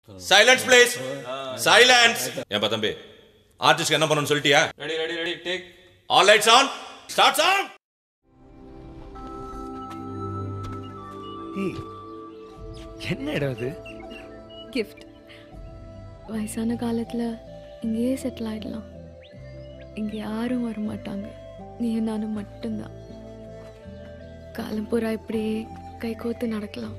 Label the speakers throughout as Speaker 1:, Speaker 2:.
Speaker 1: Silence please silence ஏன்பா தம்பி ஆர்டிஸ்ட்க்கு என்ன பண்ணணும்னு சொல்லிட்டியா
Speaker 2: ready ready ready take
Speaker 1: all lights on starts on
Speaker 3: ஏய், என்ன இடம் அது
Speaker 4: கிஃப்ட் வயசான காலத்தில் இங்கேயே செட்டில் ஆயிடலாம் இங்கே யாரும் வர மாட்டாங்க நீயும் நானும் மட்டும்தான் காலம் பூரா இப்படியே கை கோத்து நடக்கலாம்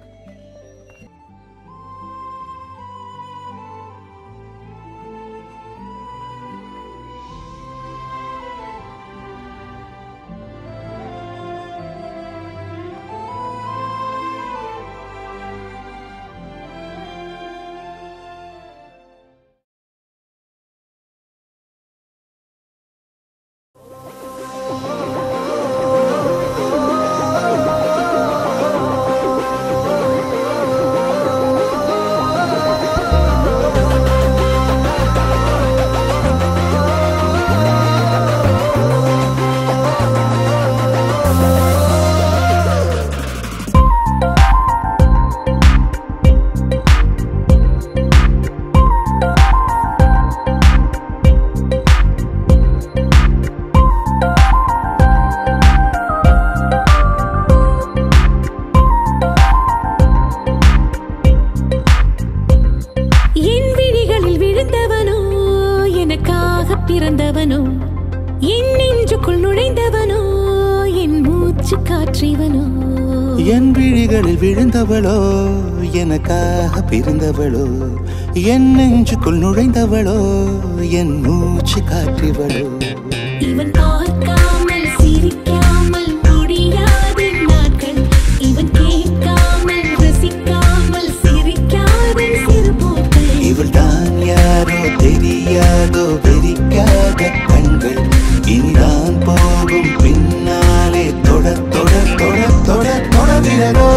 Speaker 5: என் விழிகளில் விழுந்தவனோ எனக்காக பிறந்தவனோ என் நெஞ்சுக்குள் நுழைந்தவனோ என் மூச்சு காற்றிவனோ
Speaker 6: என் விழிகளில் விழுந்தவளோ எனக்காக பிறந்தவளோ என் நெஞ்சுக்குள் நுழைந்தவளோ என் மூச்சு காற்றிவளோ
Speaker 5: இவன் பார்க்காமல் சிரிக்காமல் முடியாத நாட்கள் இவன் கேட்காமல் ரசிக்காமல் சிரிக்காத சிறுபோக்கள்
Speaker 6: இவள் தான் யாரோ தெரியாதோ வெறிக்காத கண்கள் இனிதான் போகும் பின்னாலே தொட தொட தொட தொட தொடர்கிறதோ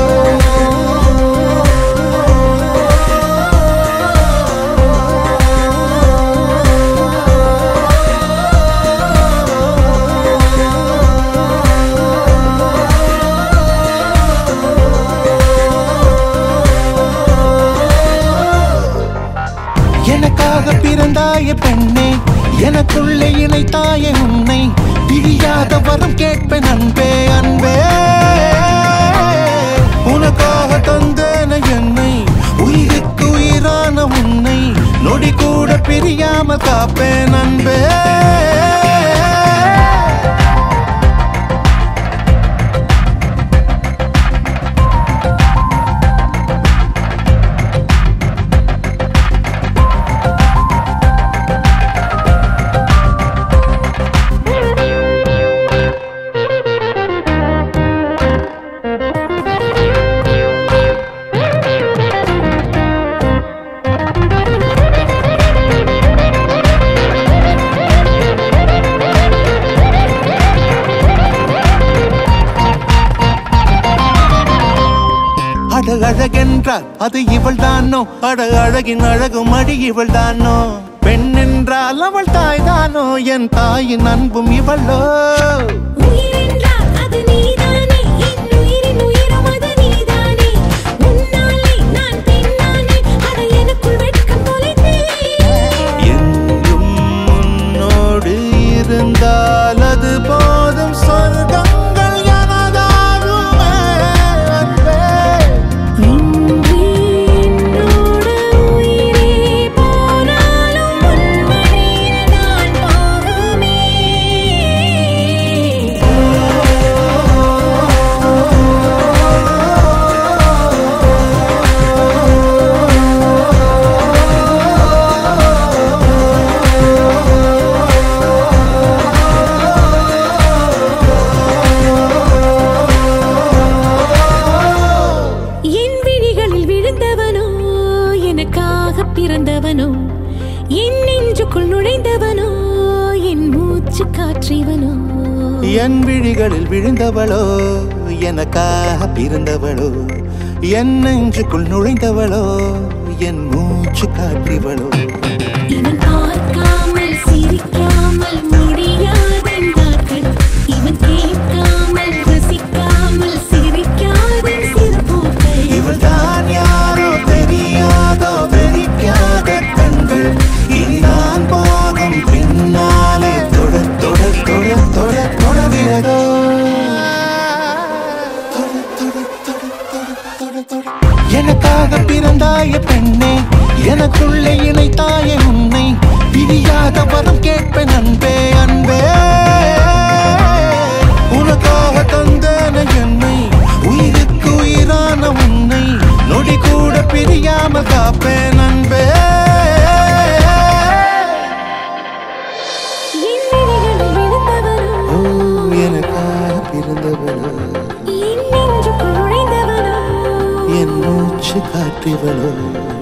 Speaker 6: எனக்காக பிறந்தாய பெண்ணே எனக்குள்ளே இணைத்தாய உன்னை பிரியாத வரம் கேட்பேன் அன்பே அன்பே உனக்காக தந்தேன என்னை உயிருக்கு உயிரான உன்னை நொடி கூட பிரியாம காப்பேன் அன்பே அட அழகென்றால் அது இவள் தானோ அட அழகின் அழகும் அடி இவள் தானோ பெண் என்றால் அவள் தாய் தானோ என் தாயின் அன்பும் இவளோ
Speaker 5: உயிரென்றால் அது நீதானே என் உயிரின் உயிரும் அது நீதானே உன்னாலே நான் பெண்ணானே அட எனக்குள் வெட்கம் தொலைத்தேன்
Speaker 6: என்றும் உன்னோடு இருந்தால் அது போதும் சொர்க்கங்கள் எனதாகுமே அன்பே.
Speaker 5: இன்று என்னோட உயிரே போனாலும் உன் வழியில் நான் போகுமே என் விழிகளில் விழுந்தவனோ எனக்காக பிறந்தவனோ என் நெஞ்சுக்குள் நுழைந்தவனோ என் மூச்சு காற்றிவனோ
Speaker 6: என் விழிகளில் விழுந்தவளோ எனக்காக பிறந்தவளோ என் நெஞ்சுக்குள் நுழைந்தவளோ என் மூச்சு காற்றிவளோ
Speaker 5: இவன் பார்க்காமல் சிரிக்காமல் முடியாத நாட்கள் இவன் கேட்காமல் ரசிக்காமல் சிரிக்காத சிறுபோக்கள்
Speaker 6: இவள் தான் யாரோ தெரியாதோ பெரிய பிறந்தாய பெண்ணே எனக்குள்ளே இணைத்தாய உன்னை பிரியாத வரம் கேட்பேன் அன்பே அன்பே உனக்காக தந்தன என்னை உயிருக்கு உயிரான உன்னை நொடி கூட பிரியாம காப்பேன் அன்பே
Speaker 5: என் விழிகளில் விழுந்தவனோ
Speaker 6: ஓ எனக்காக பிறந்தவளோ
Speaker 5: என் நெஞ்சுக்குள் நுழைந்தவனோ
Speaker 6: என் மூச்சு காற்றிவளோ